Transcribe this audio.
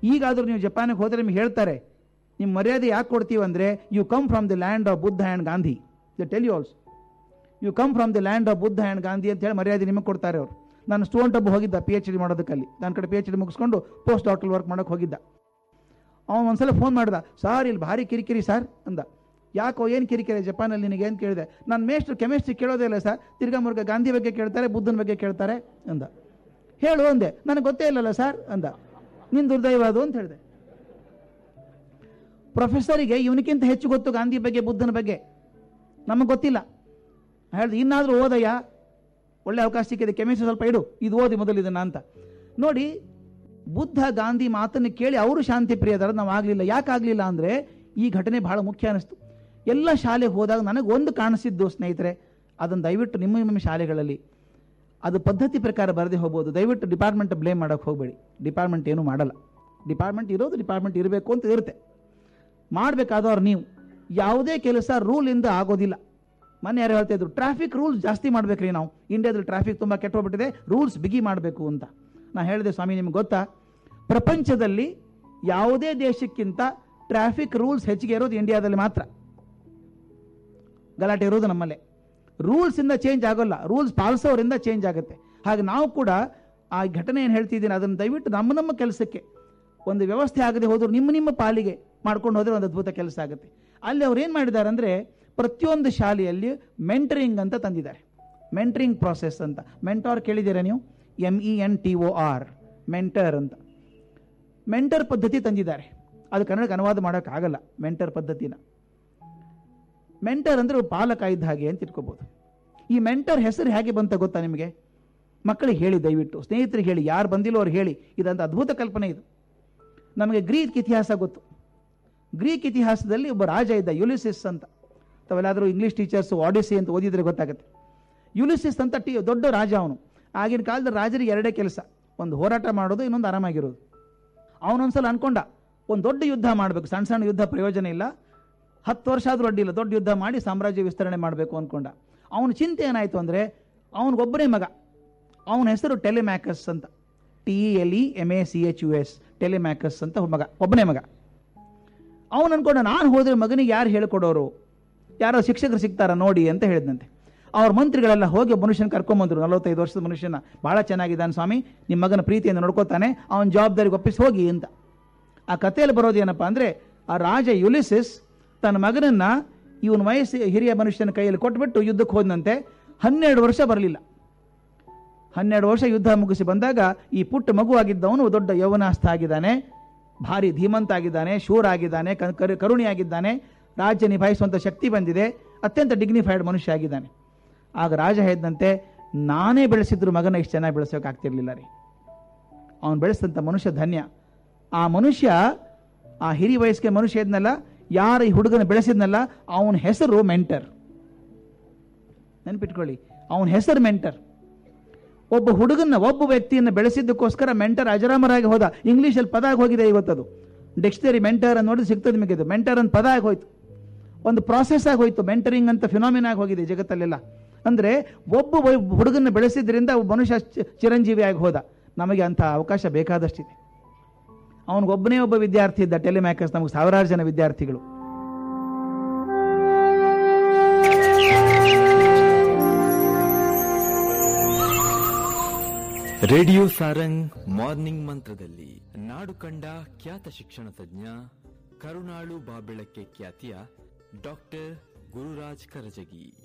ಈಗಾದರೂ ನೀವು ಜಪಾನಿಗೆ ಹೋದರೆ ನಿಮ್ಗೆ ಹೇಳ್ತಾರೆ ನಿಮ್ಮ ಮರ್ಯಾದೆ ಯಾಕೆ ಕೊಡ್ತೀವಿ ಅಂದರೆ you come from the land of Buddha and Gandhi the tell you also you come from the land of Buddha and Gandhi ಅಂತ ಹೇಳಿ ಮರ್ಯಾದೆ ನಿಮಗೆ ಕೊಡ್ತಾರೆ ಅವರು ನಾನು ಸ್ಟೂಡೆಂಟ್ ಒಬ್ಬ ಹೋಗಿದ್ದ ಪಿ ಎಚ್ ಡಿ ಮಾಡೋದಕ್ಕಲ್ಲಿ ನನ್ನ ಕಡೆ ಪಿ ಎಚ್ ಡಿ ಮುಗಿಸ್ಕೊಂಡು ಪೋಸ್ಟ್ ಡಾಕ್ಟರ್ ವರ್ಕ್ ಮಾಡೋಕೆ ಹೋಗಿದ್ದ ಅವನು ಒಂದ್ಸಲ ಫೋನ್ ಮಾಡ್ದ ಸಾರ್ ಇಲ್ಲಿ ಭಾರಿ ಕಿರಿಕಿರಿ ಸರ್ ಅಂದ ಯಾಕೋ ಏನು ಕಿರಿಕಿರಿ ಜಪಾನಲ್ಲಿ ನಿನಗೆ ಏನು ಕೇಳಿದೆ ನಾನು ಮೇಷ್ಟ್ರು ಕೆಮಿಸ್ಟ್ರಿ ಕೇಳೋದೇ ಇಲ್ಲ ಸರ್ ತಿರ್ಗಾ ಮುರುಗ ಗಾಂಧಿ ಬಗ್ಗೆ ಕೇಳ್ತಾರೆ ಬುದ್ಧನ ಬಗ್ಗೆ ಕೇಳ್ತಾರೆ ಅಂದ ಹೇಳು ಅಂದೆ ನನಗೆ ಗೊತ್ತೇ ಇಲ್ಲಲ್ಲ ಸರ್ ಅಂದ ನಿನ್ನ ದುರ್ದೈವ ಅದು ಅಂತ ಹೇಳಿದೆ ಪ್ರೊಫೆಸರಿಗೆ ಇವನಿಗಿಂತ ಹೆಚ್ಚು ಗೊತ್ತು ಗಾಂಧಿ ಬಗ್ಗೆ ಬುದ್ಧನ ಬಗ್ಗೆ ನಮಗೆ ಗೊತ್ತಿಲ್ಲ ಹೇಳಿದೆ ಇನ್ನಾದರೂ ಓದಯ್ಯ ಒಳ್ಳೆ ಅವಕಾಶ ಸಿಕ್ಕಿದೆ ಕೆಮಿಸ್ಟ್ರಿ ಸ್ವಲ್ಪ ಇಡು ಇದು ಓದಿ ಮೊದಲು ಇದನ್ನ ಅಂತ ನೋಡಿ ಬುದ್ಧ ಗಾಂಧಿ ಮಾತನ್ನು ಕೇಳಿ ಅವರು ಶಾಂತಿ ಪ್ರಿಯದಾರ ನಾವು ಆಗಲಿಲ್ಲ ಯಾಕೆ ಆಗಲಿಲ್ಲ ಅಂದರೆ ಈ ಘಟನೆ ಬಹಳ ಮುಖ್ಯ ಅನಿಸ್ತು ಎಲ್ಲ ಶಾಲೆಗೆ ಹೋದಾಗ ನನಗೆ ಒಂದು ಕಾಣಿಸಿದ್ದು ಸ್ನೇಹಿತರೆ ಅದನ್ನು ದಯವಿಟ್ಟು ನಿಮ್ಮ ನಿಮ್ಮ ಶಾಲೆಗಳಲ್ಲಿ ಅದು ಪದ್ಧತಿ ಪ್ರಕಾರ ಬರದೇ ಹೋಗ್ಬೋದು ದಯವಿಟ್ಟು ಡಿಪಾರ್ಟ್ಮೆಂಟ್ ಬ್ಲೇಮ್ ಮಾಡೋಕ್ಕೆ ಹೋಗಬೇಡಿ ಡಿಪಾರ್ಟ್ಮೆಂಟ್ ಏನೂ ಮಾಡಲ್ಲ ಡಿಪಾರ್ಟ್ಮೆಂಟ್ ಇರೋದು ಡಿಪಾರ್ಟ್ಮೆಂಟ್ ಇರಬೇಕು ಅಂತ ಇರುತ್ತೆ ಮಾಡಬೇಕಾದವ್ರು ನೀವು ಯಾವುದೇ ಕೆಲಸ ರೂಲಿಂದ ಆಗೋದಿಲ್ಲ ಮೊನ್ನೆ ಯಾರು ಹೇಳ್ತಾ ಇದ್ರು ಟ್ರಾಫಿಕ್ ರೂಲ್ಸ್ ಜಾಸ್ತಿ ಮಾಡ್ಬೇಕ್ರಿ ನಾವು ಇಂಡಿಯಾದಲ್ಲಿ ಟ್ರಾಫಿಕ್ ತುಂಬ ಕೆಟ್ಟೋಗ್ಬಿಟ್ಟಿದೆ ರೂಲ್ಸ್ ಬಿಗಿ ಮಾಡಬೇಕು ಅಂತ ನಾನು ಹೇಳಿದೆ ಸ್ವಾಮಿ ನಿಮ್ಗೆ ಗೊತ್ತಾ ಪ್ರಪಂಚದಲ್ಲಿ ಯಾವುದೇ ದೇಶಕ್ಕಿಂತ ಟ್ರಾಫಿಕ್ ರೂಲ್ಸ್ ಹೆಚ್ಚಿಗೆ ಇರೋದು ಇಂಡಿಯಾದಲ್ಲಿ ಮಾತ್ರ ಗಲಾಟೆ ಇರೋದು ನಮ್ಮಲ್ಲೇ ರೂಲ್ಸಿಂದ ಚೇಂಜ್ ಆಗೋಲ್ಲ ರೂಲ್ಸ್ ಪಾಲಿಸೋರಿಂದ ಚೇಂಜ್ ಆಗುತ್ತೆ ಹಾಗೆ ನಾವು ಕೂಡ ಆ ಘಟನೆ ಏನು ಹೇಳ್ತಿದ್ದೀನಿ ಅದನ್ನು ದಯವಿಟ್ಟು ನಮ್ಮ ನಮ್ಮ ಕೆಲಸಕ್ಕೆ ಒಂದು ವ್ಯವಸ್ಥೆ ಆಗದೆ ಹೋದ್ರು ನಿಮ್ಮ ನಿಮ್ಮ ಪಾಲಿಗೆ ಮಾಡ್ಕೊಂಡು ಹೋದರೆ ಒಂದು ಅದ್ಭುತ ಕೆಲಸ ಆಗುತ್ತೆ ಅಲ್ಲಿ ಅವ್ರು ಏನು ಮಾಡಿದ್ದಾರೆ ಅಂದರೆ ಪ್ರತಿಯೊಂದು ಶಾಲೆಯಲ್ಲಿ ಮೆಂಟರಿಂಗ್ ಅಂತ ತಂದಿದ್ದಾರೆ ಮೆಂಟರಿಂಗ್ ಪ್ರಾಸೆಸ್ ಅಂತ ಮೆಂಟಾರ್ ಕೇಳಿದ್ದೀರಾ ನೀವು M E N T O R mentor ಅಂತ ಮೆಂಟರ್ ಪದ್ಧತಿ ತಂದಿದ್ದಾರೆ ಅದು ಕನ್ನಡಕ್ಕೆ ಅನುವಾದ ಮಾಡೋಕ್ಕಾಗಲ್ಲ ಮೆಂಟರ್ ಪದ್ಧತಿನ ಮೆಂಟರ್ ಅಂದರೆ ಪಾಲಕ ಇದ್ದ ಹಾಗೆ ಅಂತ ಇಟ್ಕೋಬೋದು ಈ ಮೆಂಟರ್ ಹೆಸರು ಹೇಗೆ ಬಂತ ಗೊತ್ತಾ ನಿಮಗೆ ಮಕ್ಕಳಿಗೆ ಹೇಳಿ ದಯವಿಟ್ಟು ಸ್ನೇಹಿತರಿಗೆ ಹೇಳಿ ಯಾರು ಬಂದಿಲ್ಲೋ ಅವ್ರು ಹೇಳಿ ಇದಂತ ಅದ್ಭುತ ಕಲ್ಪನೆ ಇದು ನಮಗೆ ಗ್ರೀಕ್ ಇತಿಹಾಸ ಗೊತ್ತು ಗ್ರೀಕ್ ಇತಿಹಾಸದಲ್ಲಿ ಒಬ್ಬ ರಾಜ ಇದ್ದ ಯುಲಿಸಿಸ್ ಅಂತ ತಾವೆಲ್ಲಾದರೂ ಇಂಗ್ಲೀಷ್ ಟೀಚರ್ಸ್ ಆಡಿಸಿ ಅಂತ ಓದಿದ್ರೆ ಗೊತ್ತಾಗುತ್ತೆ ಯುಲಿಸಿಸ್ ಅಂತ ಟಿ ದೊಡ್ಡ ರಾಜ ಅವನು ಆಗಿನ ಕಾಲದಲ್ಲಿ ರಾಜರಿಗೆ ಎರಡೇ ಕೆಲಸ ಒಂದು ಹೋರಾಟ ಮಾಡೋದು ಇನ್ನೊಂದು ಆರಾಮಾಗಿರೋದು ಅವನೊಂದ್ಸಲ ಅನ್ಕೊಂಡ ಒಂದು ದೊಡ್ಡ ಯುದ್ಧ ಮಾಡಬೇಕು ಸಣ್ಣ ಸಣ್ಣ ಯುದ್ಧ ಪ್ರಯೋಜನ ಇಲ್ಲ ಹತ್ತು ವರ್ಷ ಆದರೂ ಅಡ್ಡಿಲ್ಲ ದೊಡ್ಡ ಯುದ್ಧ ಮಾಡಿ ಸಾಮ್ರಾಜ್ಯ ವಿಸ್ತರಣೆ ಮಾಡಬೇಕು ಅಂದ್ಕೊಂಡ ಅವನ ಚಿಂತೆ ಏನಾಯಿತು ಅಂದರೆ ಅವನಿಗೊಬ್ಬನೇ ಮಗ ಅವನ ಹೆಸರು ಟೆಲಿಮ್ಯಾಕಸ್ ಅಂತ T L E M A C H U S Telemachus ಅಂತ ಮಗ ಒಬ್ಬನೇ ಮಗ ಅವನು ಅನ್ಕೊಂಡ ನಾನು ಹೋದ್ರೆ ಮಗನಿಗೆ ಯಾರು ಹೇಳ್ಕೊಡೋರು ಯಾರೋ ಶಿಕ್ಷಕರು ಸಿಗ್ತಾರ ನೋಡಿ ಅಂತ ಹೇಳಿದಂತೆ ಅವ್ರ ಮಂತ್ರಿಗಳೆಲ್ಲ ಹೋಗಿ ಮನುಷ್ಯನ ಕರ್ಕೊಂಬಂದ್ರು ನಲವತ್ತೈದು ವರ್ಷದ ಮನುಷ್ಯನ ಭಾಳ ಚೆನ್ನಾಗಿದ್ದಾನೆ ಸ್ವಾಮಿ ನಿಮ್ಮ ಮಗನ ಪ್ರೀತಿಯನ್ನು ನೋಡ್ಕೋತಾನೆ ಅವನ ಜವಾಬ್ದಾರಿಗೆ ಒಪ್ಪಿಸಿ ಹೋಗಿ ಅಂತ ಆ ಕಥೆಯಲ್ಲಿ ಬರೋದು ಏನಪ್ಪ ಅಂದರೆ ಆ ರಾಜ ಯುಲಿಸಿಸ್ ತನ್ನ ಮಗನನ್ನ ಇವನ ವಯಸ್ಸು ಹಿರಿಯ ಮನುಷ್ಯನ ಕೈಯಲ್ಲಿ ಕೊಟ್ಬಿಟ್ಟು ಯುದ್ಧಕ್ಕೆ ಹೋದಂತೆ ಹನ್ನೆರಡು ವರ್ಷ ಬರಲಿಲ್ಲ ಹನ್ನೆರಡು ವರ್ಷ ಯುದ್ಧ ಮುಗಿಸಿ ಬಂದಾಗ ಈ ಪುಟ್ಟ ಮಗುವಾಗಿದ್ದವನು ದೊಡ್ಡ ಯೌವನಾಸ್ಥ ಆಗಿದ್ದಾನೆ ಭಾರಿ ಧೀಮಂತ ಆಗಿದ್ದಾನೆ ಶೂರ ಆಗಿದ್ದಾನೆ ಕ- ಕರು- ಕರುಣಿಯಾಗಿದ್ದಾನೆ ರಾಜ್ಯ ನಿಭಾಯಿಸುವಂಥ ಶಕ್ತಿ ಬಂದಿದೆ ಅತ್ಯಂತ ಡಿಗ್ನಿಫೈಡ್ ಮನುಷ್ಯ ಆಗಿದ್ದಾನೆ ಆಗ ರಾಜ ಹೇಳಿದಂತೆ ನಾನೇ ಬೆಳೆಸಿದ್ರು ಮಗನ ಇಷ್ಟು ಚೆನ್ನಾಗಿ ಬೆಳೆಸೋಕ್ಕಾಗ್ತಿರ್ಲಿಲ್ಲ ರೀ ಅವನು ಬೆಳೆಸಿದಂಥ ಮನುಷ್ಯ ಧನ್ಯ ಆ ಮನುಷ್ಯ ಆ ಹಿರಿ ವಯಸ್ಸಿಗೆ ಮನುಷ್ಯ ಇದ್ನಲ್ಲ ಯಾರು ಈ ಹುಡುಗನ ಬೆಳೆಸಿದ್ನಲ್ಲ ಅವನ ಹೆಸರು ಮೆಂಟರ್ ನೆನ್ಪಿಟ್ಕೊಳ್ಳಿ ಅವನ ಹೆಸರು ಮೆಂಟರ್ ಒಬ್ಬ ಹುಡುಗನ ಒಬ್ಬ ವ್ಯಕ್ತಿಯನ್ನು ಬೆಳೆಸಿದ್ದಕ್ಕೋಸ್ಕರ ಮೆಂಟರ್ ಅಜರಾಮರಾಗಿ ಹೋದ ಇಂಗ್ಲೀಷಲ್ಲಿ ಪದ ಆಗಿ ಹೋಗಿದೆ ಇವತ್ತದು ಡಿಕ್ಷನರಿ ಮೆಂಟರ್ ಅಂತ ನೋಡಿ ಸಿಗ್ತದೆ ನಿಮಗೆ ಇದು ಮೆಂಟರ್ ಅಂತ ಪದ ಆಗಿ ಹೋಯ್ತು ಒಂದು ಪ್ರಾಸೆಸ್ ಆಗಿ ಹೋಯ್ತು ಮೆಂಟರಿಂಗ್ ಅಂತ ಫಿನಾಮಿನ್ ಆಗಿ ಹೋಗಿದೆ ಜಗತ್ತಲ್ಲೆಲ್ಲ ಅಂದರೆ ಒಬ್ಬ ವೈ- ಹುಡುಗನ ಬೆಳೆಸಿದ್ರಿಂದ ಒಬ್ಬ ಮನುಷ್ಯ ಚಿ- ಚಿರಂಜೀವಿ ಆಗಿ ಹೋದ ನಮಗೆ ಅಂಥ ಅವಕಾಶ ಬೇಕಾದಷ್ಟಿದೆ ಅವನಿಗೊಬ್ಬನೇ ಒಬ್ಬ ವಿದ್ಯಾರ್ಥಿ ಇದ್ದ ಟೆಲಿಮ್ಯಾಕಸ್ ನಮಗೆ ಸಾವಿರಾರು ಜನ ವಿದ್ಯಾರ್ಥಿಗಳು ರೇಡಿಯೋ ಸಾರಂಗ್ ಮಾರ್ನಿಂಗ್ ಮಂತ್ರದಲ್ಲಿ ನಾಡು ಕಂಡ ಖ್ಯಾತ ಶಿಕ್ಷಣ ತಜ್ಞ ಕರುಣಾಳು ಬಾಬೆಳಕ್ಕೆ ಖ್ಯಾತಿಯ ಡಾಕ್ಟರ್ ಗುರುರಾಜ್ ಕರಜಗಿ